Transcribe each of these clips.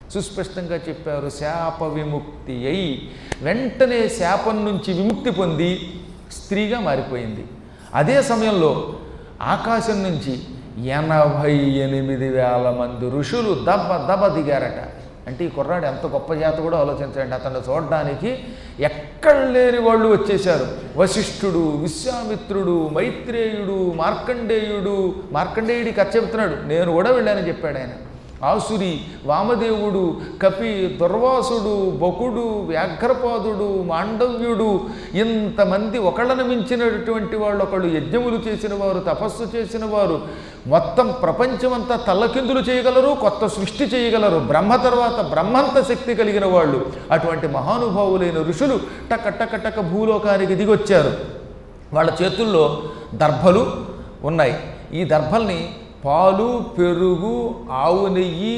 సుస్పష్టంగా చెప్పారు శాప విముక్తి అయి వెంటనే శాపం నుంచి విముక్తి పొంది స్త్రీగా మారిపోయింది అదే సమయంలో ఆకాశం నుంచి ఎనభై ఎనిమిది వేల మంది ఋషులు దబ్బ దబ్బ దిగారట అంటే ఈ కుర్రాడు ఎంత గొప్ప జాత కూడా ఆలోచించండి అతన్ని చూడడానికి ఎక్కడ లేని వాళ్ళు వచ్చేశారు వశిష్ఠుడు విశ్వామిత్రుడు మైత్రేయుడు మార్కండేయుడు మార్కండేయుడి కథ చెబుతున్నాడు నేను కూడా వెళ్ళానని చెప్పాడు ఆయన ఆసురి వామదేవుడు కపి దుర్వాసుడు బకుడు వ్యాఘ్రపాదుడు మాండవ్యుడు ఇంతమంది ఒకళ్ళను మించినటువంటి వాళ్ళు ఒకళ్ళు యజ్ఞములు చేసిన వారు తపస్సు చేసిన వారు మొత్తం ప్రపంచమంతా తల్లకిందులు చేయగలరు కొత్త సృష్టి చేయగలరు బ్రహ్మ తర్వాత బ్రహ్మంత శక్తి కలిగిన వాళ్ళు అటువంటి మహానుభావులైన ఋషులు టక టక టక భూలోకానికి దిగొచ్చారు వాళ్ళ చేతుల్లో దర్భలు ఉన్నాయి ఈ దర్భల్ని పాలు పెరుగు ఆవు నెయ్యి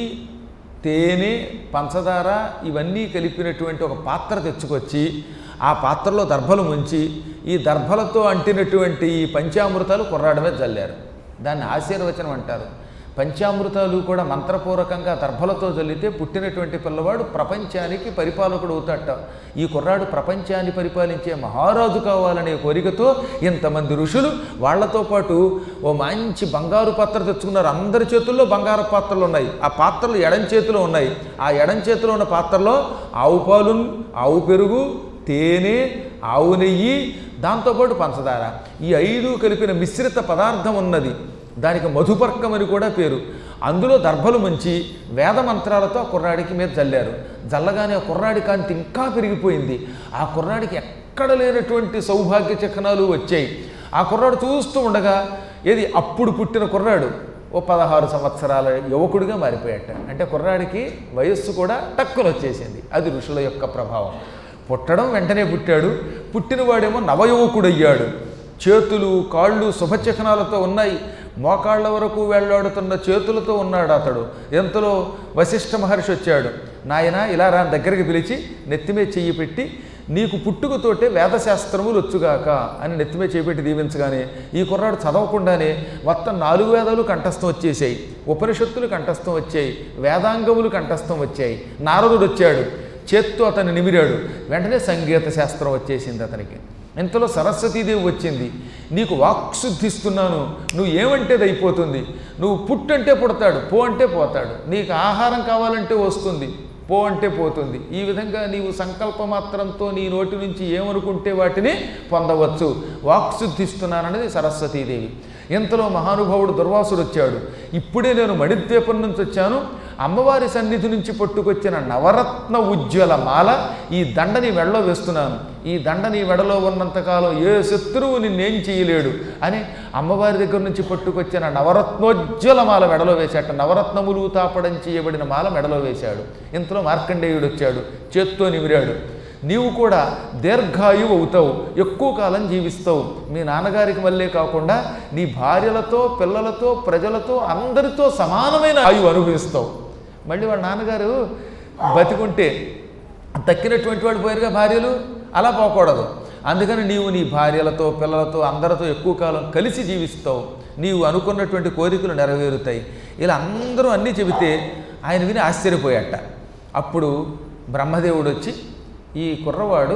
తేనె పంచదార ఇవన్నీ కలిపినటువంటి ఒక పాత్ర తెచ్చుకొచ్చి ఆ పాత్రలో దర్భలు ముంచి ఈ దర్భలతో అంటినటువంటి ఈ పంచామృతాలు కుర్రాడి మీద జల్లారు దాన్ని ఆశీర్వచనం అంటారు పంచామృతాలు కూడా మంత్రపూర్వకంగా దర్భలతో జల్లితే పుట్టినటువంటి పిల్లవాడు ప్రపంచానికి పరిపాలకుడు అవుతాట ఈ కుర్రాడు ప్రపంచాన్ని పరిపాలించే మహారాజు కావాలనే కోరికతో ఇంతమంది ఋషులు వాళ్లతో పాటు ఓ మంచి బంగారు పాత్ర తెచ్చుకున్నారు అందరి చేతుల్లో బంగారు పాత్రలు ఉన్నాయి ఆ పాత్రలు ఎడం చేతిలో ఉన్నాయి ఆ ఎడం చేతిలో ఉన్న పాత్రలో ఆవు పాలు ఆవు పెరుగు తేనె ఆవు నెయ్యి దాంతోపాటు పంచదార ఈ ఐదు కలిపిన మిశ్రిత పదార్థం ఉన్నది దానికి మధుపర్కం అని కూడా పేరు అందులో దర్భలు ముంచి వేద మంత్రాలతో ఆ కుర్రాడికి మీద జల్లారు జల్లగానే ఆ కుర్రాడి కాంతి ఇంకా పెరిగిపోయింది ఆ కుర్రాడికి ఎక్కడ లేనటువంటి సౌభాగ్య చిహ్నాలు వచ్చాయి ఆ కుర్రాడు చూస్తూ ఉండగా ఏది అప్పుడు పుట్టిన కుర్రాడు ఓ పదహారు సంవత్సరాల యువకుడిగా మారిపోయాట అంటే కుర్రాడికి వయస్సు కూడా టక్కున వచ్చేసింది అది ఋషుల యొక్క ప్రభావం పుట్టడం వెంటనే పుట్టాడు పుట్టినవాడేమో నవయువకుడయ్యాడు చేతులు కాళ్ళు శుభచిహ్నాలతో ఉన్నాయి మోకాళ్ళ వరకు వెళ్ళాడుతున్న చేతులతో ఉన్నాడు అతడు ఎంతలో వశిష్ఠ మహర్షి వచ్చాడు నాయన ఇలా రా దగ్గరికి పిలిచి నెత్తిమే చెయ్యి పెట్టి నీకు పుట్టుకతోటే వేదశాస్త్రములు వచ్చుగాక అని నెత్తిమే చేపెట్టి దీవించగానే ఈ కుర్రాడు చదవకుండానే మొత్తం నాలుగు వేదాలు కంఠస్థం వచ్చేసాయి ఉపనిషత్తులు కంఠస్థం వచ్చాయి వేదాంగములు కంఠస్థం వచ్చాయి నారదుడు వచ్చాడు చేత్తో అతన్ని నిమిరాడు వెంటనే సంగీత శాస్త్రం వచ్చేసింది అతనికి ఇంతలో సరస్వతీదేవి వచ్చింది నీకు వాక్శుద్ధిస్తున్నాను నువ్వు ఏమంటే అది అయిపోతుంది నువ్వు పుట్టంటే పుడతాడు పో అంటే పోతాడు నీకు ఆహారం కావాలంటే వస్తుంది పో అంటే పోతుంది ఈ విధంగా నీవు సంకల్ప మాత్రంతో నీ నోటి నుంచి ఏమనుకుంటే వాటిని పొందవచ్చు వాక్శుద్ధిస్తున్నాననేది సరస్వతీదేవి ఇంతలో మహానుభావుడు దుర్వాసుడు వచ్చాడు ఇప్పుడే నేను మణిద్వీపం నుంచి వచ్చాను అమ్మవారి సన్నిధి నుంచి పట్టుకొచ్చిన నవరత్న ఉజ్వల మాల ఈ దండని వెడలో వేస్తున్నాను ఈ దండని వెడలో ఉన్నంతకాలం ఏ శత్రువు నిన్నేం చేయలేడు అని అమ్మవారి దగ్గర నుంచి పట్టుకొచ్చిన నవరత్నోజ్వల మాల మెడలో వేశాట నవరత్నములు తాపడం చేయబడిన మాల మెడలో వేశాడు ఇంతలో మార్కండేయుడు వచ్చాడు చేత్తో నిమిరాడు నీవు కూడా దీర్ఘాయువు అవుతావు ఎక్కువ కాలం జీవిస్తావు మీ నాన్నగారికి వల్లే కాకుండా నీ భార్యలతో పిల్లలతో ప్రజలతో అందరితో సమానమైన ఆయువు అనుభవిస్తావు మళ్ళీ వాళ్ళ నాన్నగారు బతికుంటే తక్కినటువంటి వాడు పోయారుగా భార్యలు అలా పోకూడదు అందుకని నీవు నీ భార్యలతో పిల్లలతో అందరితో ఎక్కువ కాలం కలిసి జీవిస్తావు నీవు అనుకున్నటువంటి కోరికలు నెరవేరుతాయి ఇలా అందరూ అన్నీ చెబితే ఆయన విని ఆశ్చర్యపోయాట అప్పుడు బ్రహ్మదేవుడు వచ్చి ఈ కుర్రవాడు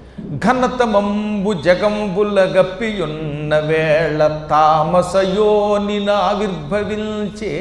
ఘనతమంబు జగంబుల గప్పియున్న వేళ తామసయోని నావిర్భవించే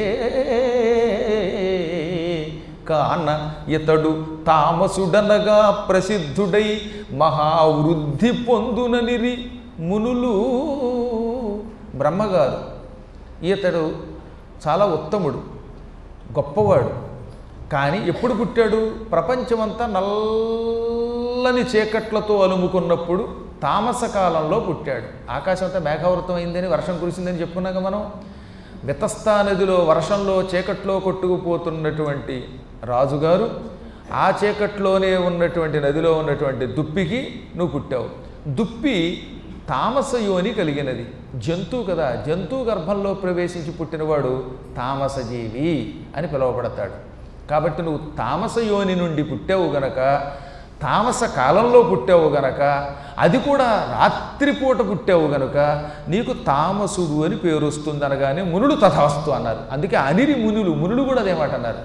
కాన ఇతడు తామసుడనగా ప్రసిద్ధుడై మహావృద్ధి పొందుననిరి మునులు బ్రహ్మగారు ఈతడు చాలా ఉత్తముడు గొప్పవాడు కానీ ఎప్పుడు పుట్టాడు ప్రపంచమంతా నల్లని చీకట్లతో అలుముకున్నప్పుడు తామస కాలంలో పుట్టాడు ఆకాశం అంతా మేఘావృతం అయిందని వర్షం కురిసిందని చెప్పుకున్నాక మనం వితస్తా నదిలో వర్షంలో చీకట్లో కొట్టుకుపోతున్నటువంటి రాజుగారు ఆ చీకట్లోనే ఉన్నటువంటి నదిలో ఉన్నటువంటి దుప్పికి నువ్వు పుట్టావు దుప్పి తామస యోని కలిగినది జంతువు కదా జంతువు గర్భంలో ప్రవేశించి పుట్టినవాడు తామసజీవి అని పిలువబడతాడు కాబట్టి నువ్వు తామస యోని నుండి పుట్టావు గనక తామస కాలంలో పుట్టావు గనక అది కూడా రాత్రిపూట పుట్టావు గనుక నీకు తామసుడు అని పేరు వస్తుంది అనగానే మునుడు తథాస్తు అన్నారు అందుకే అనిరి మునులు మునులు కూడా అదేమాట అన్నారు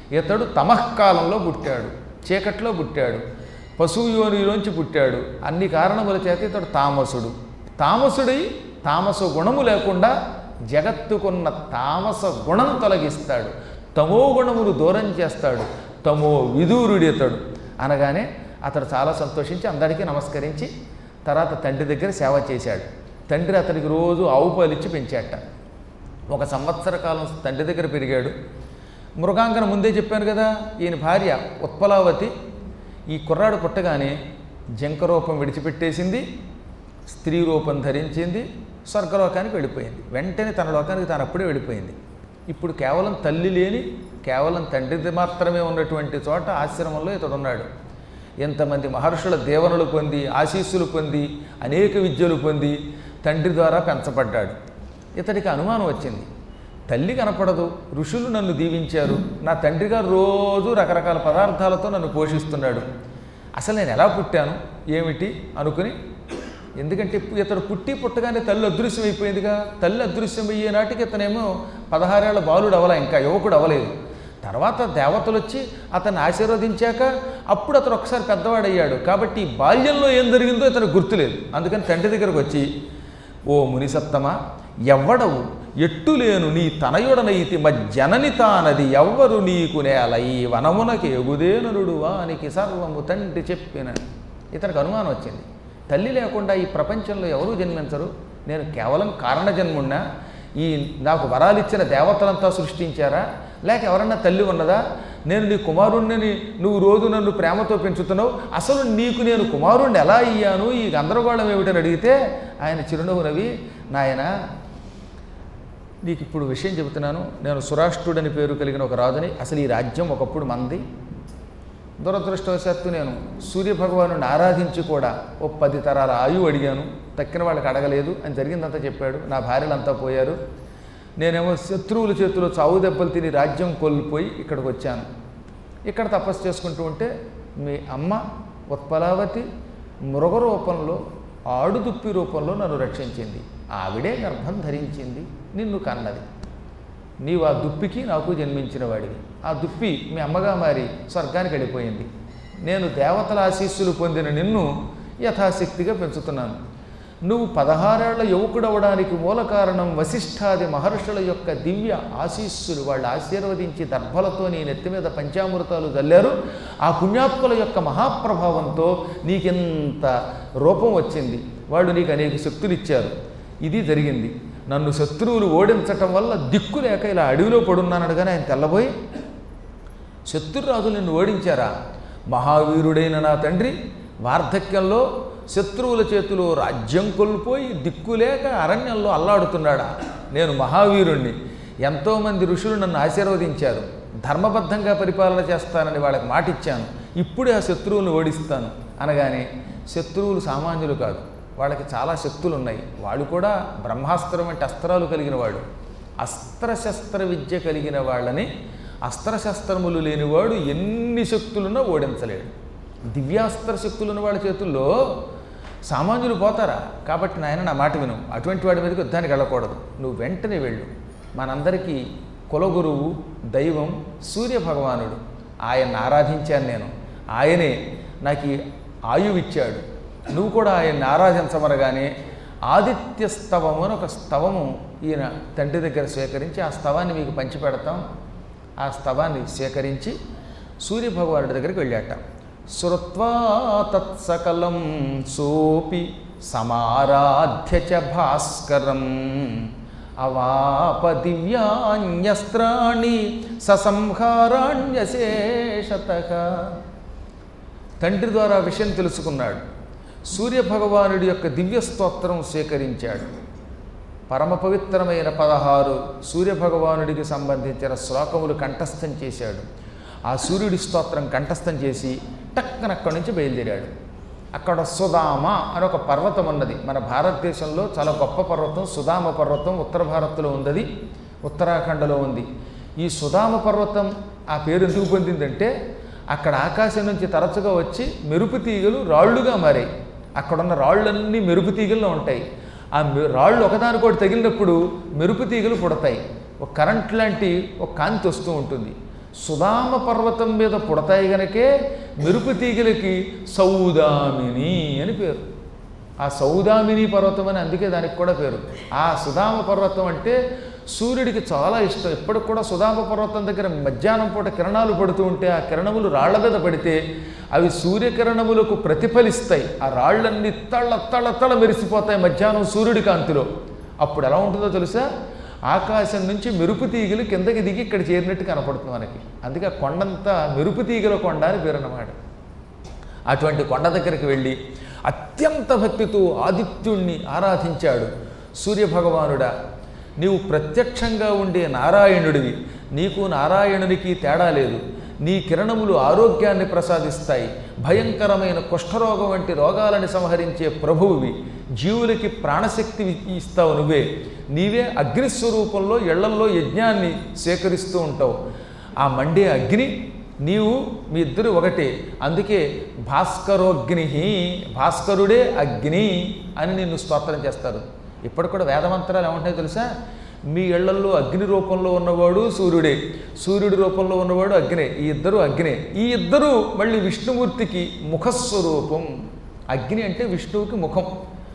ఇతడు తమఃకాలంలో పుట్టాడు చీకట్లో పుట్టాడు పశువు యోనిలోంచి పుట్టాడు అన్ని కారణముల చేత ఇతడు తామసుడు తామసుడై తామస గుణము లేకుండా జగత్తుకున్న తామస గుణం తొలగిస్తాడు తమో గుణమును దూరం చేస్తాడు తమో విదూరుడి ఇతడు అనగానే అతడు చాలా సంతోషించి అందరికీ నమస్కరించి తర్వాత తండ్రి దగ్గర సేవ చేశాడు తండ్రి అతనికి రోజు ఆవు పాలిచ్చి పెంచాట ఒక సంవత్సర కాలం తండ్రి దగ్గర పెరిగాడు మృగాంగన ముందే చెప్పాను కదా ఈయన భార్య ఉత్పలావతి ఈ కుర్రాడు పుట్టగానే జంక రూపం విడిచిపెట్టేసింది స్త్రీ రూపం ధరించింది స్వర్గలోకానికి వెళ్ళిపోయింది వెంటనే తన లోకానికి తాను అప్పుడే వెళ్ళిపోయింది ఇప్పుడు కేవలం తల్లి లేని కేవలం తండ్రిది మాత్రమే ఉన్నటువంటి చోట ఆశ్రమంలో ఇతడు ఉన్నాడు ఎంతమంది మహర్షుల దేవనులు పొంది ఆశీస్సులు పొంది అనేక విద్యలు పొంది తండ్రి ద్వారా పెంచబడ్డాడు ఇతడికి అనుమానం వచ్చింది తల్లి కనపడదు ఋషులు నన్ను దీవించారు నా తండ్రి గారు రోజు రకరకాల పదార్థాలతో నన్ను పోషిస్తున్నాడు అసలు నేను ఎలా పుట్టాను ఏమిటి అనుకుని ఎందుకంటే ఇప్పు- ఇతడు పుట్టి పుట్టగానే తల్లి అదృశ్యం అయిపోయిందిగా తల్లి అదృశ్యం అయ్యే నాటికి ఇతనేమో పదహారేళ్ల బాలుడు అవల ఇంకా యువకుడు అవలేదు తర్వాత దేవతలు వచ్చి అతన్ని ఆశీర్వదించాక అప్పుడు అతను ఒకసారి పెద్దవాడయ్యాడు కాబట్టి ఈ బాల్యంలో ఏం జరిగిందో ఇతను గుర్తులేదు అందుకని తండ్రి దగ్గరకు వచ్చి ఓ మునిసత్తమా ఎవ్వడవు ఎట్టులేను నీ తనయుడనైతి మజ్జనని తానది ఎవ్వరు నీకు నేల ఈ వనమునకి ఎగుదేనరుడు వానికి సర్వము తండ్రి చెప్పిన ఇతనికి అనుమానం వచ్చింది తల్లి లేకుండా ఈ ప్రపంచంలో ఎవరూ జన్మించరు నేను కేవలం కారణ జన్మున్నా ఈ నాకు వరాలిచ్చిన దేవతలంతా సృష్టించారా లేక ఎవరన్నా తల్లి ఉన్నదా నేను నీ కుమారుణ్ణి నువ్వు రోజు నన్ను ప్రేమతో పెంచుతున్నావు అసలు నీకు నేను కుమారుణ్ణి ఎలా అయ్యాను ఈ గందరగోళం ఏమిటని అడిగితే ఆయన చిరునవ్వు నవ్వి నాయన నీకు ఇప్పుడు విషయం చెబుతున్నాను నేను సురాష్ట్రుడని పేరు కలిగిన ఒక రాజుని అసలు ఈ రాజ్యం ఒకప్పుడు మంది దురదృష్టవశాత్తు నేను సూర్యభగవాను ఆరాధించి కూడా ఓ పది తరాల ఆయువు అడిగాను తక్కిన వాళ్ళకి అడగలేదు అని జరిగిందంతా చెప్పాడు నా భార్యలంతా పోయారు నేనేమో శత్రువుల చేతిలో చావు దెబ్బలు తిని రాజ్యం కోల్పోయి ఇక్కడికి వచ్చాను ఇక్కడ తపస్సు చేసుకుంటూ ఉంటే మీ అమ్మ ఉత్పలావతి మృగ రూపంలో ఆడుదుప్పి రూపంలో నన్ను రక్షించింది ఆవిడే గర్భం ధరించింది నిన్ను కన్నది నీవు ఆ దుప్పికి నాకు జన్మించిన వాడివి ఆ దుప్పి మీ అమ్మగా మారి స్వర్గానికి వెళ్ళిపోయింది నేను దేవతల ఆశీస్సులు పొందిన నిన్ను యథాశక్తిగా పెంచుతున్నాను నువ్వు పదహారేళ్ల యువకుడవడానికి మూల కారణం వశిష్ఠాది మహర్షుల యొక్క దివ్య ఆశీస్సులు వాళ్ళు ఆశీర్వదించి దర్భలతో నీ నెత్తి మీద పంచామృతాలు చల్లారు ఆ పుణ్యాత్ముల యొక్క మహాప్రభావంతో నీకింత రూపం వచ్చింది వాళ్ళు నీకు అనేక శక్తులు ఇచ్చారు ఇది జరిగింది నన్ను శత్రువులు ఓడించటం వల్ల దిక్కు లేక ఇలా అడవిలో పడున్నాను కానీ ఆయన తెల్లబోయి శత్రురాజులు నిన్ను ఓడించారా మహావీరుడైన నా తండ్రి వార్ధక్యంలో శత్రువుల చేతిలో రాజ్యం కోల్పోయి దిక్కులేక అరణ్యంలో అల్లాడుతున్నాడా నేను మహావీరుణ్ణి ఎంతోమంది ఋషులు నన్ను ఆశీర్వదించారు ధర్మబద్ధంగా పరిపాలన చేస్తానని వాళ్ళకి మాట ఇచ్చాను ఇప్పుడే ఆ శత్రువులను ఓడిస్తాను అనగానే శత్రువులు సామాన్యులు కాదు వాళ్ళకి చాలా శక్తులు ఉన్నాయి వాళ్ళు కూడా బ్రహ్మాస్త్రం వంటి అస్త్రాలు కలిగిన వాడు అస్త్రశస్త్ర విద్య కలిగిన వాళ్ళని అస్త్రశస్త్రములు లేనివాడు ఎన్ని శక్తులున్నా ఓడించలేడు దివ్యాస్త్ర శక్తులున్న వాళ్ళ చేతుల్లో సామాన్యులు పోతారా కాబట్టి నాయన నా మాట విను అటువంటి వాడి మీదకి యుద్ధానికి వెళ్ళకూడదు నువ్వు వెంటనే వెళ్ళు మనందరికీ కులగురువు దైవం సూర్య భగవానుడు ఆయన్ని ఆరాధించాను నేను ఆయనే నాకు ఈ ఆయువు ఇచ్చాడు నువ్వు కూడా ఆయన్ని ఆరాధించమనగానే ఆదిత్య స్తవము అని ఒక స్తవము ఈయన తండ్రి దగ్గర స్వీకరించి ఆ స్తవాన్ని మీకు పంచిపెడతాం ఆ స్తవాన్ని స్వీకరించి సూర్యభగవానుడి దగ్గరికి వెళ్ళాట శ్రుత్వా తత్సకలం సోపి సమారాధ్య చ భాస్కరం అవాప దివ్యాన్యస్త్రాణి ససంహారాణ్యశేషత తండ్రి ద్వారా విషయం తెలుసుకున్నాడు సూర్యభగవానుడి యొక్క దివ్య స్తోత్రం స్వీకరించాడు పరమ పవిత్రమైన పదహారు సూర్యభగవానుడికి సంబంధించిన శ్లోకములు కంఠస్థం చేశాడు ఆ సూర్యుడి స్తోత్రం కంఠస్థం చేసి టక్కన అక్కడి నుంచి బయలుదేరాడు అక్కడ సుధామ అని ఒక పర్వతం ఉన్నది మన భారతదేశంలో చాలా గొప్ప పర్వతం సుధామ పర్వతం ఉత్తర భారత్లో ఉన్నది ఉత్తరాఖండలో ఉంది ఈ సుధామ పర్వతం ఆ పేరు ఎందుకు పొందిందంటే అక్కడ ఆకాశం నుంచి తరచుగా వచ్చి మెరుపు తీగలు రాళ్ళుగా మారాయి అక్కడున్న రాళ్ళన్నీ మెరుపు తీగల్లో ఉంటాయి ఆ మె- రాళ్ళు ఒకదానికోటి తగిలినప్పుడు మెరుపు తీగలు పుడతాయి ఒక కరెంట్ లాంటి ఒక కాంతి వస్తూ ఉంటుంది సుధామ పర్వతం మీద పుడతాయి గనకే మెరుపు తీగలకి సౌదామిని అని పేరు ఆ సౌదామిని పర్వతం అని అందుకే దానికి కూడా పేరు ఆ సుధామ పర్వతం అంటే సూర్యుడికి చాలా ఇష్టం ఇప్పటికి కూడా సుధామ పర్వతం దగ్గర మధ్యాహ్నం పూట కిరణాలు పడుతూ ఉంటే ఆ కిరణములు రాళ్ల మీద పడితే అవి సూర్యకిరణములకు ప్రతిఫలిస్తాయి ఆ రాళ్ళన్నీ తళ్ళ తళ్ళ తళ్ళ మెరిసిపోతాయి మధ్యాహ్నం సూర్యుడి కాంతిలో అప్పుడు ఎలా ఉంటుందో తెలుసా ఆకాశం నుంచి మెరుపు తీగలు కిందకి దిగి ఇక్కడ చేరినట్టు కనపడుతుంది మనకి అందుకే ఆ కొండంతా మెరుపు తీగల కొండ అని పేరు అన్నమాట అటువంటి కొండ దగ్గరికి వెళ్ళి అత్యంత భక్తితో ఆదిత్యుణ్ణి ఆరాధించాడు సూర్యభగవానుడా నీవు ప్రత్యక్షంగా ఉండే నారాయణుడివి నీకు నారాయణునికి తేడా లేదు నీ కిరణములు ఆరోగ్యాన్ని ప్రసాదిస్తాయి భయంకరమైన కుష్ఠరోగం వంటి రోగాలని సంహరించే ప్రభువువి జీవులకి ప్రాణశక్తి ఇస్తావు నువ్వే నీవే అగ్నిస్వరూపంలో ఇళ్లల్లో యజ్ఞాన్ని సేకరిస్తూ ఉంటావు ఆ మండే అగ్ని నీవు మీ ఇద్దరు ఒకటే అందుకే భాస్కరోగ్ని భాస్కరుడే అగ్ని అని నిన్ను స్తోత్రం చేస్తారు ఇప్పటికి కూడా వేదమంత్రాలు ఏమంటాయో తెలుసా మీ ఇళ్లల్లో అగ్ని రూపంలో ఉన్నవాడు సూర్యుడే సూర్యుడి రూపంలో ఉన్నవాడు అగ్నే ఈ ఇద్దరు అగ్నే ఈ ఇద్దరు మళ్ళీ విష్ణుమూర్తికి ముఖస్వరూపం అగ్ని అంటే విష్ణువుకి ముఖం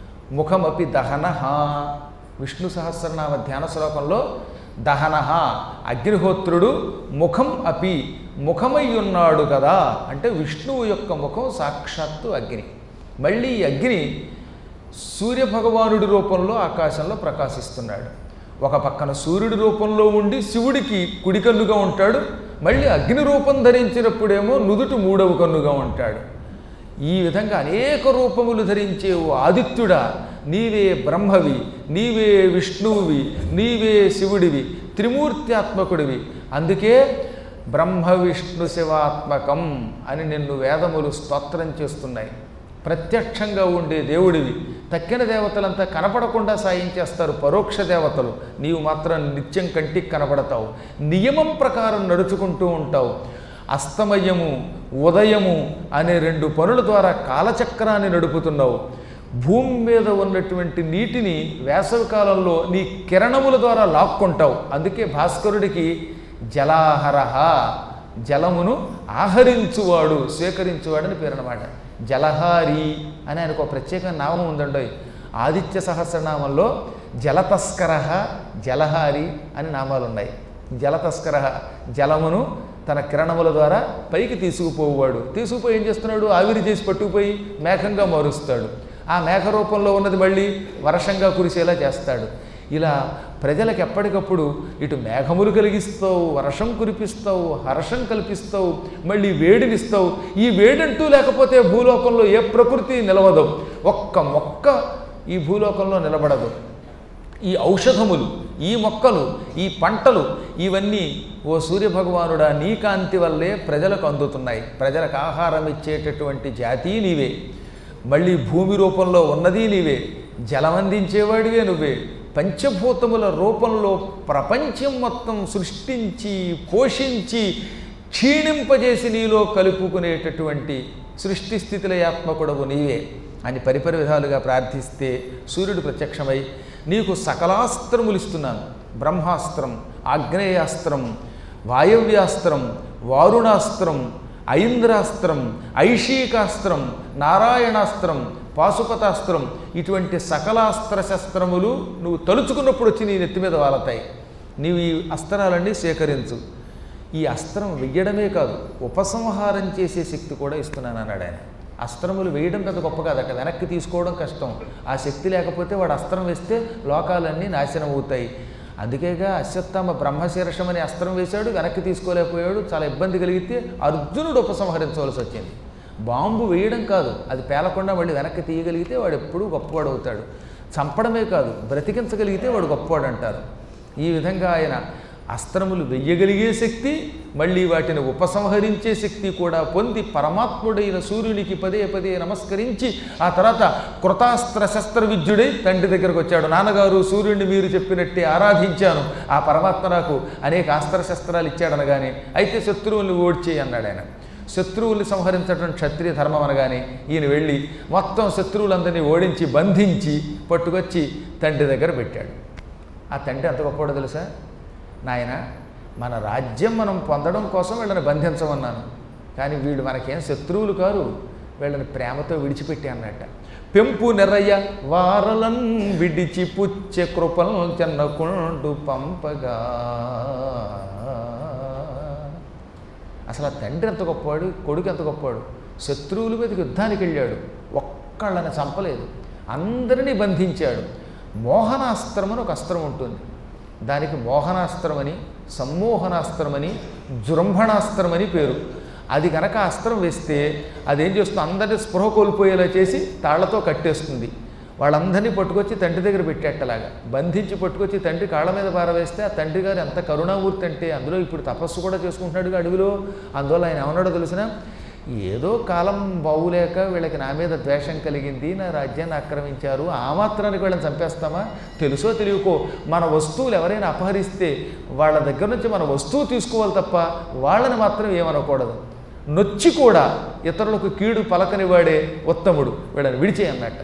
ముఖమపి దహనహ విష్ణు సహస్రనామ ధ్యాన శ్లోకంలో దహనహ అగ్నిహోత్రుడు ముఖం అపి ముఖమై ఉన్నాడు కదా అంటే విష్ణువు యొక్క ముఖం సాక్షాత్తు అగ్ని మళ్ళీ ఈ అగ్ని సూర్యభగవానుడి రూపంలో ఆకాశంలో ప్రకాశిస్తున్నాడు ఒక పక్కన సూర్యుడి రూపంలో ఉండి శివుడికి కుడి కన్నుగా ఉంటాడు మళ్ళీ అగ్ని రూపం ధరించినప్పుడేమో నుదుటి మూడవ కన్నుగా ఉంటాడు ఈ విధంగా అనేక రూపములు ధరించే ఓ ఆదిత్యుడా నీవే బ్రహ్మవి నీవే విష్ణువువి నీవే శివుడివి త్రిమూర్త్యాత్మకుడివి అందుకే బ్రహ్మ విష్ణు శివాత్మకం అని నిన్ను వేదములు స్తోత్రం చేస్తున్నాయి ప్రత్యక్షంగా ఉండే దేవుడివి తక్కిన దేవతలంతా కనపడకుండా సాయం చేస్తారు పరోక్ష దేవతలు నీవు మాత్రం నిత్యం కంటికి కనపడతావు నియమం ప్రకారం నడుచుకుంటూ ఉంటావు అస్తమయము ఉదయము అనే రెండు పనుల ద్వారా కాలచక్రాన్ని నడుపుతున్నావు భూమి మీద ఉన్నటువంటి నీటిని వేసవికాలంలో నీ కిరణముల ద్వారా లాక్కుంటావు అందుకే భాస్కరుడికి జలాహరహ జలమును ఆహరించువాడు స్వీకరించువాడని పేరు అనమాట జలహారి అని ఆయనకు ఒక ప్రత్యేక నామం ఉందండోయ్ ఆదిత్య సహస్రనామంలో జలతస్కర జలహారి అని నామాలు ఉన్నాయి జలతస్కర జలమును తన కిరణముల ద్వారా పైకి తీసుకుపోవాడు తీసుకుపోయి ఏం చేస్తున్నాడు ఆవిరి చేసి పట్టుకుపోయి మేఘంగా మారుస్తాడు ఆ మేఘ రూపంలో ఉన్నది మళ్ళీ వర్షంగా కురిసేలా చేస్తాడు ఇలా ప్రజలకు ఎప్పటికప్పుడు ఇటు మేఘములు కలిగిస్తావు వర్షం కురిపిస్తావు హర్షం కల్పిస్తావు మళ్ళీ వేడినిస్తావు ఈ వేడంటూ లేకపోతే భూలోకంలో ఏ ప్రకృతి నిలవదు ఒక్క మొక్క ఈ భూలోకంలో నిలబడదు ఈ ఔషధములు ఈ మొక్కలు ఈ పంటలు ఇవన్నీ ఓ సూర్యభగవానుడా నీ కాంతి వల్లే ప్రజలకు అందుతున్నాయి ప్రజలకు ఆహారం ఇచ్చేటటువంటి జాతి నీవే మళ్ళీ భూమి రూపంలో ఉన్నది నీవే జలమందించేవాడివే నువ్వే పంచభూతముల రూపంలో ప్రపంచం మొత్తం సృష్టించి పోషించి క్షీణింపజేసి నీలో కలుపుకునేటటువంటి సృష్టి స్థితిలయాత్మకుడవు నీవే అని పరిపరి విధాలుగా ప్రార్థిస్తే సూర్యుడు ప్రత్యక్షమై నీకు సకలాస్త్రములు ఇస్తున్నాను బ్రహ్మాస్త్రం ఆగ్నేయాస్త్రం వాయవ్యాస్త్రం వారుణాస్త్రం ఐంద్రాస్త్రం ఐషీకాస్త్రం నారాయణాస్త్రం పాశుపతాస్త్రం ఇటువంటి సకలాస్త్ర శస్త్రములు నువ్వు తలుచుకున్నప్పుడు వచ్చి నీ నెత్తి మీద వాలతాయి నీవు ఈ అస్త్రాలన్నీ సేకరించు ఈ అస్త్రం వెయ్యడమే కాదు ఉపసంహారం చేసే శక్తి కూడా ఇస్తున్నాను అన్నాడు ఆయన అస్త్రములు వేయడం పెద్ద గొప్ప కాదట వెనక్కి తీసుకోవడం కష్టం ఆ శక్తి లేకపోతే వాడు అస్త్రం వేస్తే లోకాలన్నీ నాశనం అవుతాయి అందుకేగా అశ్వత్థామ బ్రహ్మశీర్షం అనే అస్త్రం వేశాడు వెనక్కి తీసుకోలేకపోయాడు చాలా ఇబ్బంది కలిగితే అర్జునుడు ఉపసంహరించవలసి వచ్చింది బాంబు వేయడం కాదు అది పేలకుండా మళ్ళీ వెనక్కి తీయగలిగితే వాడు ఎప్పుడూ గొప్పవాడు అవుతాడు చంపడమే కాదు బ్రతికించగలిగితే వాడు గొప్పవాడు అంటారు ఈ విధంగా ఆయన అస్త్రములు వెయ్యగలిగే శక్తి మళ్ళీ వాటిని ఉపసంహరించే శక్తి కూడా పొంది పరమాత్ముడైన సూర్యునికి పదే పదే నమస్కరించి ఆ తర్వాత కృతాస్త్ర శస్త్ర విద్యుడై తండ్రి దగ్గరకు వచ్చాడు నాన్నగారు సూర్యుడిని మీరు చెప్పినట్టే ఆరాధించాను ఆ పరమాత్మ నాకు అనేక అస్త్ర శస్త్రాలు ఇచ్చాడనగానే అయితే శత్రువుల్ని ఓడ్చేయి అన్నాడు ఆయన శత్రువుల్ని సంహరించడం క్షత్రియ ధర్మం అనగానే ఈయన వెళ్ళి మొత్తం శత్రువులందరినీ ఓడించి బంధించి పట్టుకొచ్చి తండ్రి దగ్గర పెట్టాడు ఆ తండ్రి ఎంత గొప్పవాడో తెలుసా నాయన మన రాజ్యం మనం పొందడం కోసం వీళ్ళని బంధించమన్నాను కానీ వీళ్ళు మనకేం శత్రువులు కారు వీళ్ళని ప్రేమతో విడిచిపెట్టి అన్నట్ట పెంపు నెర్రయ్య వారలన్ విడిచి పుచ్చే కృపల్ చెన్నకుండు పంపగా అసలు ఆ తండ్రి ఎంత గొప్పవాడు కొడుకు ఎంత గొప్పవాడు శత్రువుల మీదకి యుద్ధానికి వెళ్ళాడు ఒక్కళ్ళని చంపలేదు అందరినీ బంధించాడు మోహనాస్త్రం అని ఒక అస్త్రం ఉంటుంది దానికి మోహనాస్త్రమని సమ్మోహనాస్త్రమని జృంభణాస్త్రమని పేరు అది కనుక ఆ అస్త్రం వేస్తే అదేం చేస్తుంది అందరినీ స్పృహ కోల్పోయేలా చేసి తాళ్లతో కట్టేస్తుంది వాళ్ళందరినీ పట్టుకొచ్చి తండ్రి దగ్గర పెట్టేట్టలాగా బంధించి పట్టుకొచ్చి తండ్రి కాళ్ళ మీద పారవేస్తే ఆ తండ్రి గారు ఎంత కరుణామూర్తి అంటే అందులో ఇప్పుడు తపస్సు కూడా చేసుకుంటున్నాడు అడవిలో అందువల్ల ఆయన ఏమన్నాడో తెలిసిన ఏదో కాలం బావులేక వీళ్ళకి నా మీద ద్వేషం కలిగింది నా రాజ్యాన్ని ఆక్రమించారు ఆ మాత్రానికి వీళ్ళని చంపేస్తామా తెలుసో తెలియకో మన వస్తువులు ఎవరైనా అపహరిస్తే వాళ్ళ దగ్గర నుంచి మన వస్తువు తీసుకోవాలి తప్ప వాళ్ళని మాత్రం ఏమనకూడదు నొచ్చి కూడా ఇతరులకు కీడు పలకనివాడే ఉత్తముడు వీళ్ళని విడిచే అన్నట్ట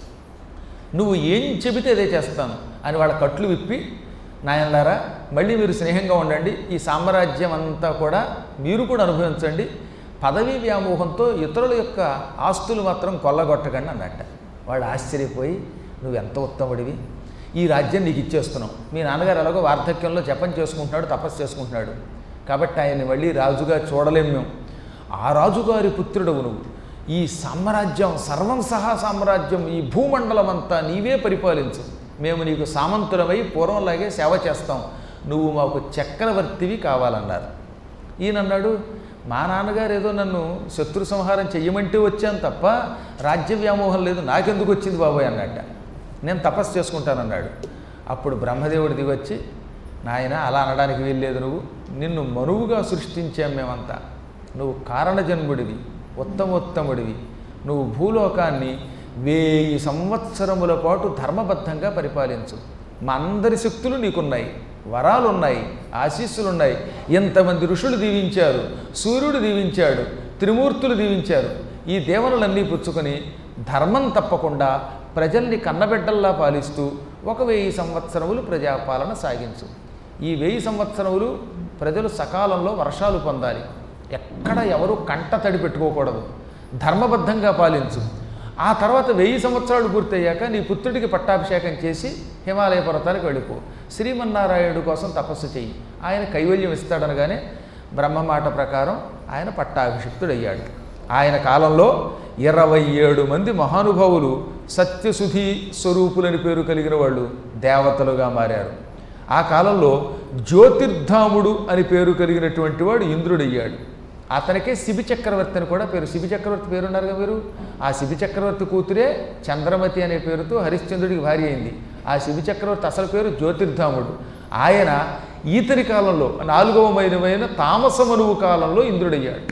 నువ్వు ఏం చెబితే అదే చేస్తాను అని వాళ్ళ కట్లు విప్పి నాయనలారా మళ్ళీ మీరు స్నేహంగా ఉండండి ఈ సామ్రాజ్యం అంతా కూడా మీరు కూడా అనుభవించండి పదవీ వ్యామోహంతో ఇతరుల యొక్క ఆస్తులు మాత్రం కొల్లగొట్టకండి అన్నట్ట వాడు ఆశ్చర్యపోయి నువ్వు ఎంత ఉత్తముడివి ఈ రాజ్యం నీకు ఇచ్చేస్తున్నావు మీ నాన్నగారు ఎలాగో వార్ధక్యంలో జపం చేసుకుంటున్నాడు తపస్సు చేసుకుంటున్నాడు కాబట్టి ఆయన్ని మళ్ళీ రాజుగా చూడలేం మేము ఆ రాజుగారి పుత్రుడవు నువ్వు ఈ సామ్రాజ్యం సర్వం సహా సామ్రాజ్యం ఈ భూమండలం అంతా నీవే పరిపాలించు మేము నీకు సామంతులమై పూర్వంలాగే సేవ చేస్తాం నువ్వు మాకు చక్రవర్తివి కావాలన్నారు ఈయనన్నాడు మా నాన్నగారు ఏదో నన్ను శత్రు సంహారం చెయ్యమంటే వచ్చాను తప్ప రాజ్య వ్యామోహం లేదు నాకెందుకు వచ్చింది బాబాయ్ అన్నట్ట నేను తపస్సు చేసుకుంటానన్నాడు అప్పుడు బ్రహ్మదేవుడు దిగొచ్చి నాయన అలా అనడానికి వీల్లేదు నువ్వు నిన్ను మనువుగా సృష్టించాం మేమంతా నువ్వు కారణజన్ముడివి ఉత్తమోత్తముడివి నువ్వు భూలోకాన్ని వేయి సంవత్సరముల పాటు ధర్మబద్ధంగా పరిపాలించు మా అందరి శక్తులు నీకున్నాయి వరాలు ఉన్నాయి ఆశీస్సులు ఉన్నాయి ఎంతమంది ఋషులు దీవించారు సూర్యుడు దీవించాడు త్రిమూర్తులు దీవించారు ఈ దేవనలన్నీ పుచ్చుకొని ధర్మం తప్పకుండా ప్రజల్ని కన్నబిడ్డల్లా పాలిస్తూ ఒక వెయ్యి సంవత్సరములు ప్రజాపాలన సాగించు ఈ వెయ్యి సంవత్సరములు ప్రజలు సకాలంలో వర్షాలు పొందాలి ఎక్కడ ఎవరు కంట తడి పెట్టుకోకూడదు ధర్మబద్ధంగా పాలించు ఆ తర్వాత వెయ్యి సంవత్సరాలు పూర్తయ్యాక నీ పుత్రుడికి పట్టాభిషేకం చేసి హిమాలయ పర్వతానికి వెళ్ళిపో శ్రీమన్నారాయణుడు కోసం తపస్సు చెయ్యి ఆయన కైవల్యం ఇస్తాడనగానే బ్రహ్మ మాట ప్రకారం ఆయన పట్టాభిషిక్తుడయ్యాడు ఆయన కాలంలో ఇరవై ఏడు మంది మహానుభావులు సత్యశుధి స్వరూపులని పేరు కలిగిన వాళ్ళు దేవతలుగా మారారు ఆ కాలంలో జ్యోతిర్ధాముడు అని పేరు కలిగినటువంటి వాడు ఇంద్రుడయ్యాడు అతనికే శిబి చక్రవర్తి అని కూడా పేరు శిబి చక్రవర్తి పేరున్నారు కదా మీరు ఆ శిబి చక్రవర్తి కూతురే చంద్రమతి అనే పేరుతో హరిశ్చంద్రుడికి భార్య అయింది ఆ శిబి చక్రవర్తి అసలు పేరు జ్యోతిర్ధాముడు ఆయన ఈతని కాలంలో నాలుగవ మైనమైన తామసమనువు కాలంలో ఇంద్రుడయ్యాడు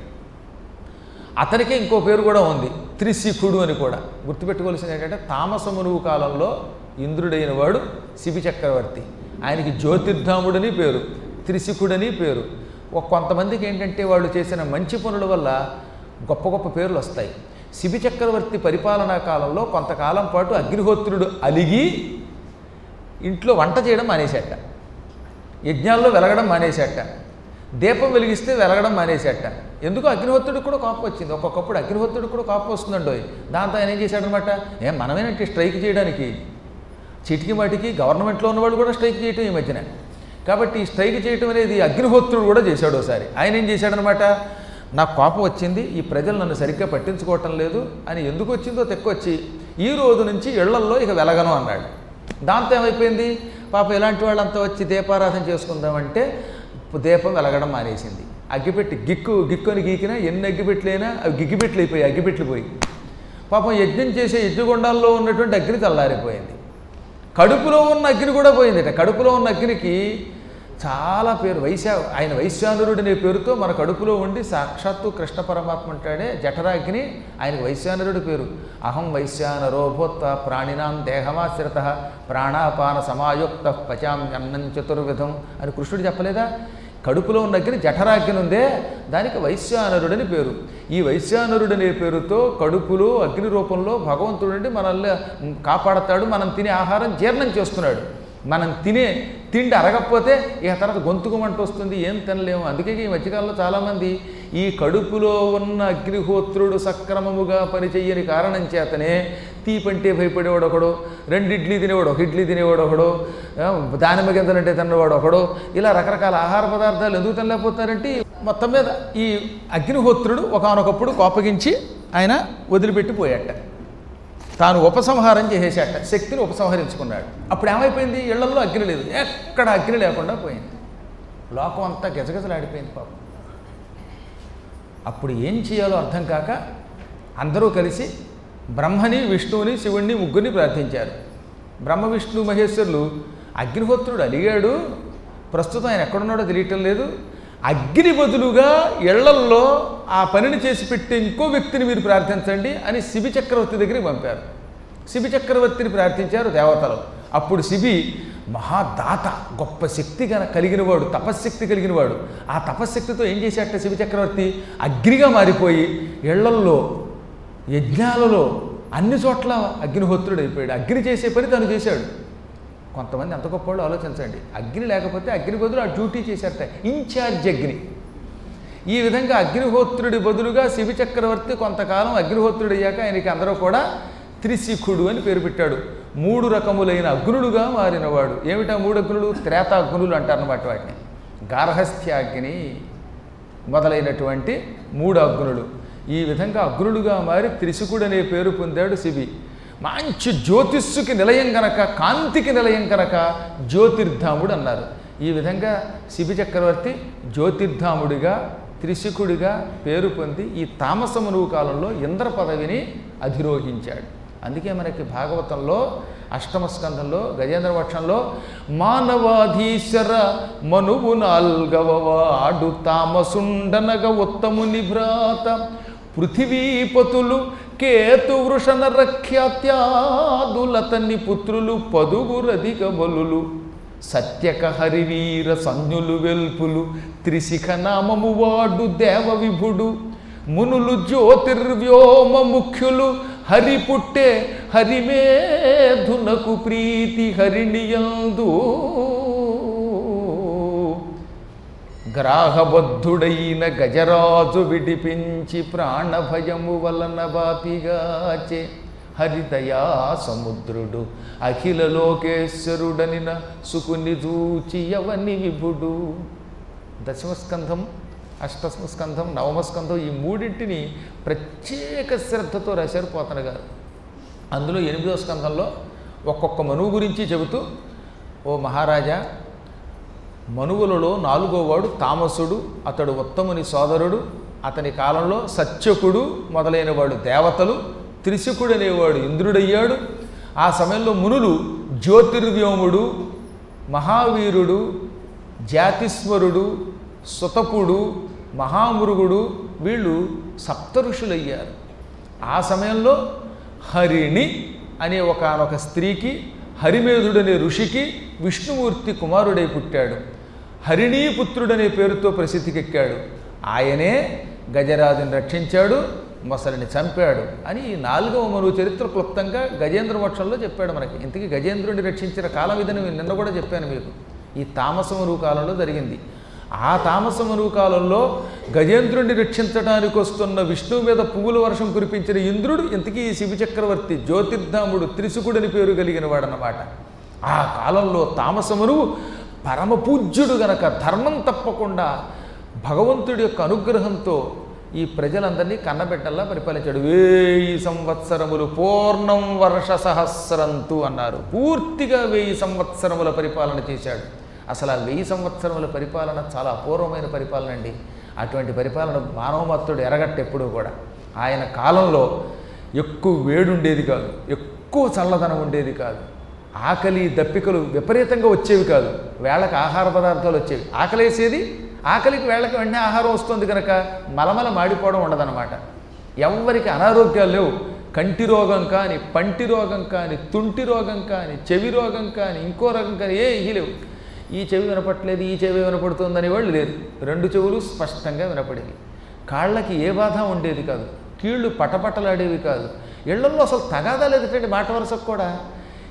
అతనికే ఇంకో పేరు కూడా ఉంది త్రిశిఖుడు అని కూడా గుర్తుపెట్టుకోవాల్సింది ఏంటంటే తామసమునువు కాలంలో ఇంద్రుడైన వాడు శిబి చక్రవర్తి ఆయనకి జ్యోతిర్ధాముడని పేరు త్రిశిఖుడని పేరు ఒక కొంతమందికి ఏంటంటే వాళ్ళు చేసిన మంచి పనుల వల్ల గొప్ప గొప్ప పేర్లు వస్తాయి శిబి చక్రవర్తి పరిపాలనా కాలంలో కొంతకాలం పాటు అగ్నిహోత్రుడు అలిగి ఇంట్లో వంట చేయడం మానేశాట యజ్ఞాల్లో వెలగడం మానేశాట దీపం వెలిగిస్తే వెలగడం మానేశాట ఎందుకు అగ్నిహోత్రుడికి కూడా కోపం వచ్చింది ఒక్కొక్కప్పుడు అగ్నిహోత్రుడికి కూడా కోపం వస్తుందండో దాంతో ఆయన ఏం చేశాడనమాట ఏం మనమేనంటే స్ట్రైక్ చేయడానికి చిటికి మాటికి గవర్నమెంట్లో ఉన్నవాళ్ళు కూడా స్ట్రైక్ చేయటం ఈ మధ్యన కాబట్టి ఈ స్ట్రైక్ చేయటం అనేది అగ్నిహోత్రుడు కూడా చేశాడు ఒకసారి ఆయన ఏం చేశాడనమాట నాకు కోపం వచ్చింది ఈ ప్రజలు నన్ను సరిగ్గా పట్టించుకోవటం లేదు అని ఎందుకు వచ్చిందో తెక్కొచ్చి ఈ రోజు నుంచి ఇళ్లల్లో ఇక వెలగను అన్నాడు దాంతో ఏమైపోయింది పాప ఇలాంటి వాళ్ళంతా వచ్చి దీపారాధన చేసుకుందామంటే దీపం వెలగడం మానేసింది అగ్గిపెట్టి గిక్కు గిక్కుని గీకినా ఎన్ని అగ్గిపెట్లైనా అవి గిగ్గిపెట్లు అయిపోయి అగ్గిపెట్లు పోయి పాపం యజ్ఞం చేసే యజ్ఞగుండాల్లో ఉన్నటువంటి అగ్ని చల్లారిపోయింది కడుపులో ఉన్న అగ్ని కూడా పోయిందట కడుపులో ఉన్న అగ్నికి చాలా పేరు వైశా ఆయన వైశ్యానురుడు అనే పేరుతో మన కడుపులో ఉండి సాక్షాత్తు కృష్ణ పరమాత్మ అంటాడే జఠరాగ్ని ఆయనకు వైశ్యానురుడు పేరు అహం వైశ్యానరో భూత్వ ప్రాణినాం దేహమాశ్రిత ప్రాణాపాన సమాయుక్త పచామ్యన్నం చతుర్విధం అని కృష్ణుడు చెప్పలేదా కడుపులో ఉన్న అగ్ని జఠరాగ్ని ఉందే దానికి వైశ్యానరుడని పేరు ఈ వైశ్యానరుడనే పేరుతో కడుపులో అగ్ని రూపంలో భగవంతుడు మనల్ని కాపాడతాడు మనం తినే ఆహారం జీర్ణం చేస్తున్నాడు మనం తినే తిండి అరగకపోతే ఇక తర్వాత గొంతుకు మంట వస్తుంది ఏం తినలేము అందుకే ఈ మధ్యకాలంలో చాలామంది ఈ కడుపులో ఉన్న అగ్నిహోత్రుడు సక్రమముగా పనిచెయ్యని కారణం చేతనే తీపంటే భయపడేవాడు ఒకడు రెండు ఇడ్లీ తినేవాడు ఒక ఇడ్లీ తినేవాడు ఒకడు ఆ, దానిమ్మ గింజలంటే తిన్నవాడు ఒకడు ఇలా రకరకాల ఆహార పదార్థాలు ఎందుకు తినలేకపోతారంటే మొత్తం మీద ఈ అగ్నిహోత్రుడు ఒకనొకప్పుడు కోపగించి ఆయన వదిలిపెట్టి పోయాట తాను ఉపసంహారం చేసేసాట శక్తిని ఉపసంహరించుకున్నాడు అప్పుడు ఏమైపోయింది ఇళ్లలో అగ్ని లేదు ఎక్కడ అగ్ని లేకుండా పోయింది లోకం అంతా గజగజలాడిపోయింది పాపం అప్పుడు ఏం చేయాలో అర్థం కాక అందరూ కలిసి బ్రహ్మని విష్ణువుని శివుణ్ణి ముగ్గురిని ప్రార్థించారు బ్రహ్మ విష్ణు మహేశ్వరులు అగ్నిహోత్రుడు అడిగాడు ప్రస్తుతం ఆయన ఎక్కడున్నాడో తెలియటం లేదు అగ్ని బదులుగా ఇళ్లల్లో ఆ పనిని చేసి పెట్టే ఇంకో వ్యక్తిని మీరు ప్రార్థించండి అని శిబి చక్రవర్తి దగ్గరికి పంపారు శిబి చక్రవర్తిని ప్రార్థించారు దేవతలు అప్పుడు శిబి మహాదాత గొప్ప శక్తి గన కలిగినవాడు తపశ్శక్తి కలిగినవాడు ఆ తపశ్శక్తితో ఏం చేశాట శిబి చక్రవర్తి అగ్నిగా మారిపోయి ఇళ్లల్లో యజ్ఞాలలో అన్ని చోట్ల అగ్నిహోత్రుడు అయిపోయాడు అగ్ని చేసే పని తను చేశాడు కొంతమంది ఎంత గొప్పవాళ్ళు ఆలోచించండి అగ్ని లేకపోతే అగ్ని బదులు ఆ డ్యూటీ చేశారట ఇన్ఛార్జ్ అగ్ని ఈ విధంగా అగ్నిహోత్రుడి బదులుగా శివి చక్రవర్తి కొంతకాలం అగ్నిహోత్రుడు అయ్యాక ఆయనకి అందరూ కూడా త్రిశిఖుడు అని పేరు పెట్టాడు మూడు రకములైన అగ్నులుగా మారినవాడు ఏమిటా మూడు అగ్నులు త్రేతాగ్నులు అంటారన్నమాట వాటిని గార్హస్థ్యాగ్ని మొదలైనటువంటి మూడు అగ్నులు ఈ విధంగా అగ్నులుగా మారి త్రిశుకుడు అనే పేరు పొందాడు శివి మంచి జ్యోతిస్సుకి నిలయం గనక కాంతికి నిలయం గనక జ్యోతిర్ధాముడు అన్నారు ఈ విధంగా శిబి చక్రవర్తి జ్యోతిర్ధాముడిగా త్రిశికుడిగా పేరు పొంది ఈ తామసమునువు కాలంలో ఇంద్ర పదవిని అధిరోహించాడు అందుకే మనకి భాగవతంలో అష్టమ స్కంధంలో గజేంద్ర పక్షంలో మానవాధీశ్వర మనువు నాల్గవవాడు తామసుండనగ ఉత్తముని భ్రాత పృథివీపతులు కేతు వృషణ రఖ్యాత్యాదులతని పుత్రులు పదుగురధిక బలులు సత్యక హరివీర సంజ్ఞులు వెల్పులు త్రిశిఖ నామము వాడు దేవ విభుడు మునులు జ్యోతిర్వ్యోమ ముఖ్యులు హరి పుట్టే హరిమేధునకు ప్రీతి హరిణియందు గ్రాహబద్ధుడైన గజరాజు విడిపించి ప్రాణభయము వలన బాపిగాచే హరిదయా సముద్రుడు అఖిల లోకేశ్వరుడనిన సుకుని చూచి యవని విభుడు దశమస్కంధం అష్టమస్కంధం నవమస్కంధం ఈ మూడింటిని ప్రత్యేక శ్రద్ధతో రాశారు పోతన గారు అందులో ఎనిమిదవ స్కంధంలో ఒక్కొక్క మనువు గురించి చెబుతూ ఓ మహారాజా మనువులలో నాలుగోవాడు తామసుడు అతడు ఉత్తముని సోదరుడు అతని కాలంలో సత్యకుడు మొదలైన వాడు దేవతలు త్రిశకుడు అనేవాడు ఇంద్రుడయ్యాడు ఆ సమయంలో మునులు జ్యోతిర్వ్యోముడు మహావీరుడు జాతిస్వరుడు సుతపుడు మహామురుగుడు వీళ్ళు సప్తఋషులయ్యారు ఆ సమయంలో హరిణి అనే ఒకనొక స్త్రీకి హరిమేధుడనే ఋషికి విష్ణుమూర్తి కుమారుడై పుట్టాడు హరిణీపుత్రుడనే పేరుతో ప్రసిద్ధికెక్కాడు ఆయనే గజరాజుని రక్షించాడు మొసలిని చంపాడు అని ఈ నాలుగవ మనువు చరిత్ర క్లుప్తంగా గజేంద్ర మోక్షంలో చెప్పాడు మనకి ఇంతకీ గజేంద్రుడిని రక్షించిన కాలం ఇదని నిన్న కూడా చెప్పాను మీకు ఈ తామసమనువు కాలంలో జరిగింది ఆ తామసమనువు కాలంలో గజేంద్రుడిని రక్షించడానికి వస్తున్న విష్ణువు మీద పువ్వుల వర్షం కురిపించిన ఇంద్రుడు ఇంతకీ ఈ శివ చక్రవర్తి జ్యోతిర్ధాముడు త్రిశుకుడని పేరు కలిగిన వాడనమాట ఆ కాలంలో తామసమనువు పరమ పూజ్యుడు గనక ధర్మం తప్పకుండా భగవంతుడి యొక్క అనుగ్రహంతో ఈ ప్రజలందరినీ కన్నబెట్టల్లా పరిపాలించాడు వేయి సంవత్సరములు పూర్ణం వర్ష సహస్రంతు అన్నారు పూర్తిగా వెయ్యి సంవత్సరముల పరిపాలన చేశాడు అసలు ఆ వెయ్యి సంవత్సరముల పరిపాలన చాలా అపూర్వమైన పరిపాలన అండి అటువంటి పరిపాలన మానవమత్తుడు ఎరగట్టు ఎప్పుడూ కూడా ఆయన కాలంలో ఎక్కువ వేడుండేది కాదు ఎక్కువ చల్లదనం ఉండేది కాదు ఆకలి దప్పికలు విపరీతంగా వచ్చేవి కాదు వేళకు ఆహార పదార్థాలు వచ్చేవి ఆకలేసేది ఆకలికి వేళకి వెంటనే ఆహారం వస్తుంది కనుక మలమల మాడిపోవడం ఉండదన్నమాట ఎవ్వరికి అనారోగ్యాలు లేవు కంటి రోగం కానీ పంటి రోగం కానీ తుంటి రోగం కానీ చెవి రోగం కానీ ఇంకో రోగం కానీ ఏ ఇవి లేవు ఈ చెవి వినపట్లేదు ఈ చెవి వినపడుతుందని వాళ్ళు లేదు రెండు చెవులు స్పష్టంగా వినపడేవి కాళ్ళకి ఏ బాధ ఉండేది కాదు కీళ్ళు పటపటలాడేవి కాదు ఇళ్లలో అసలు తగాదా లేదంటే మాట వరుసకు కూడా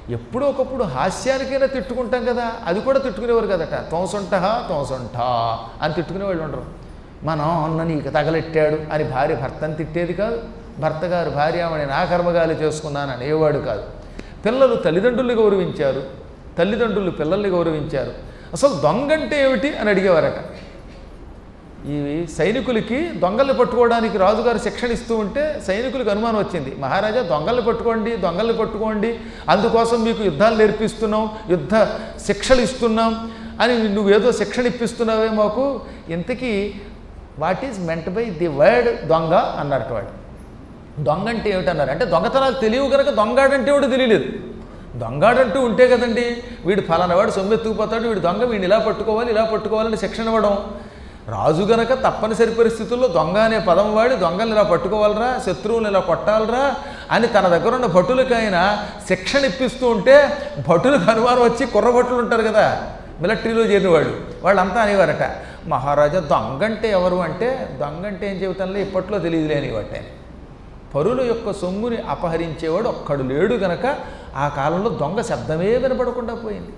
ఎప్పుడో ఒకప్పుడు హాస్యానికైనా తిట్టుకుంటాం కదా అది కూడా తిట్టుకునేవారు కదట తోసొంట తోసొంట అని తిట్టుకునే వాళ్ళు ఉండరు మనం అన్న నీకు తగలెట్టాడు అని భార్య భర్తను తిట్టేది కాదు భర్త గారు భార్యామణి నా కర్మగాలి చేసుకున్నాను అనేవాడు కాదు పిల్లలు తల్లిదండ్రుల్ని గౌరవించారు తల్లిదండ్రులు పిల్లల్ని గౌరవించారు అసలు దొంగంటే ఏమిటి అని అడిగేవారట ఈ సైనికులకి దొంగల్ని పట్టుకోవడానికి రాజుగారు శిక్షణ ఇస్తూ ఉంటే సైనికులకు అనుమానం వచ్చింది మహారాజా దొంగల్ని పట్టుకోండి దొంగల్ని పట్టుకోండి అందుకోసం మీకు యుద్ధాలు నేర్పిస్తున్నాం యుద్ధ శిక్షలు ఇస్తున్నాం అని నువ్వేదో శిక్షణ ఇప్పిస్తున్నావే మాకు ఇంతకీ what is meant by the word దొంగ అన్నట్టు వాడు దొంగ అంటే ఏమిటన్నారు అంటే దొంగతనాలు తెలియవు కనుక దొంగాడంటే వాడు తెలియలేదు దొంగాడంటూ ఉంటే కదండి వీడు ఫలానా వాడు సొమ్మెత్తుకుపోతాడు వీడు దొంగ వీడిని ఇలా పట్టుకోవాలి ఇలా పట్టుకోవాలని శిక్షణ ఇవ్వడం రాజు గనక తప్పనిసరి పరిస్థితుల్లో దొంగ అనే పదం వాడి దొంగల్ని ఇలా పట్టుకోవాలరా శత్రువులు ఇలా కొట్టాలరా అని తన దగ్గర ఉన్న భటులకి ఆయన శిక్షణ ఇప్పిస్తూ ఉంటే భటులకు అనుమానం వచ్చి కుర్రభటులు ఉంటారు కదా మిలిటరీలో చేరిన వాళ్ళు వాళ్ళంతా అనేవారట మహారాజా దొంగ అంటే ఎవరు అంటే దొంగ అంటే ఏం చెబుతానులే ఇప్పట్లో తెలియదులే అనేవాట ఆయన పరుల యొక్క సొమ్ముని అపహరించేవాడు ఒక్కడు లేడు గనక ఆ కాలంలో దొంగ శబ్దమే వినపడకుండా పోయింది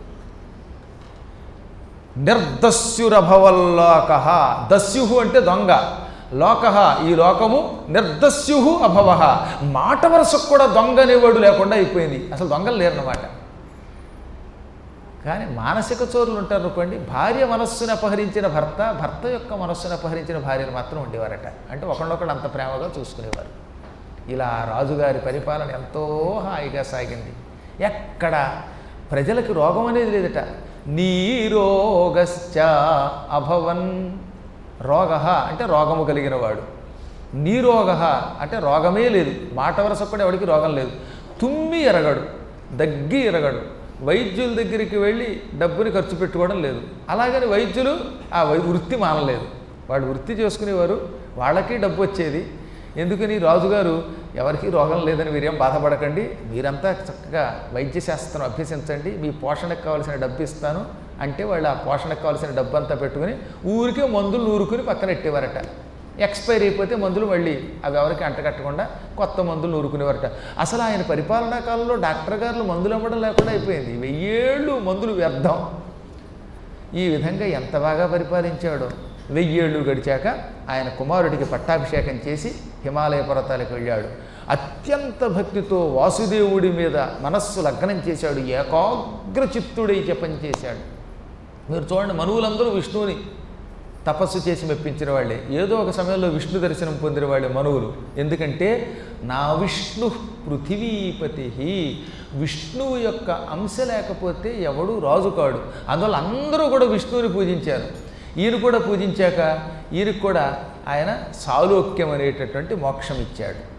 నిర్దస్యురభవల్లోక దస్యు అంటే దొంగ లోక ఈ లోకము నిర్దస్యు అభవ మాట వరుసకు కూడా దొంగ అనేవాడు లేకుండా అయిపోయింది అసలు దొంగలు లేరన్నమాట కానీ మానసిక చోరులు ఉంటారు అనుకోండి భార్య మనస్సును అపహరించిన భర్త భర్త యొక్క మనస్సును అపహరించిన భార్యను మాత్రం ఉండేవారట అంటే ఒకళ్ళొకళ్ళు అంత ప్రేమగా చూసుకునేవారు ఇలా రాజుగారి పరిపాలన ఎంతో హాయిగా సాగింది ఎక్కడ ప్రజలకు రోగం అనేది లేదట నీరోగశ్చ అభవన్ రోగ అంటే రోగము కలిగిన వాడు నీరోగ అంటే రోగమే లేదు మాట వరస కూడా ఎవడికి రోగం లేదు తుమ్మి ఎరగడు దగ్గి ఎరగడు వైద్యుల దగ్గరికి వెళ్ళి డబ్బుని ఖర్చు పెట్టుకోవడం లేదు అలాగని వైద్యులు ఆ వై వృత్తి మానలేదు వాళ్ళు వృత్తి చేసుకునేవారు వాళ్ళకి డబ్బు వచ్చేది ఎందుకని రాజుగారు ఎవరికీ రోగం లేదని మీరేం బాధపడకండి మీరంతా చక్కగా వైద్య శాస్త్రం అభ్యసించండి మీ పోషణకు కావాల్సిన డబ్బు ఇస్తాను అంటే వాళ్ళు ఆ పోషణకు కావాల్సిన డబ్బు అంతా పెట్టుకుని ఊరికే మందులు నూరుకుని పక్కన పెట్టేవారట ఎక్స్పైర్ అయిపోతే మందులు మళ్ళీ అవి ఎవరికి అంటకట్టకుండా కొత్త మందులు నూరుకునేవారట అసలు ఆయన పరిపాలనా కాలంలో డాక్టర్ గారు మందులు అమ్మడం లేకుండా అయిపోయింది వెయ్యేళ్ళు మందులు వ్యర్థం ఈ విధంగా ఎంత బాగా పరిపాలించాడో వెయ్యేళ్ళు గడిచాక ఆయన కుమారుడికి పట్టాభిషేకం చేసి హిమాలయ పర్వతాలకు వెళ్ళాడు అత్యంత భక్తితో వాసుదేవుడి మీద మనస్సు లగ్నం చేశాడు ఏకాగ్ర చిత్తుడై జపం చేశాడు మీరు చూడండి మనువులందరూ విష్ణువుని తపస్సు చేసి మెప్పించిన వాళ్ళే ఏదో ఒక సమయంలో విష్ణు దర్శనం పొందిన వాళ్ళే మనువులు ఎందుకంటే నా విష్ణు పృథివీపతి విష్ణువు యొక్క అంశ లేకపోతే ఎవడు రాజు కాడు అందువల్ల అందరూ కూడా విష్ణువుని పూజించారు ఈయన కూడా పూజించాక ఈయనకు కూడా ఆయన సాలోక్యం అనేటటువంటి మోక్షం ఇచ్చాడు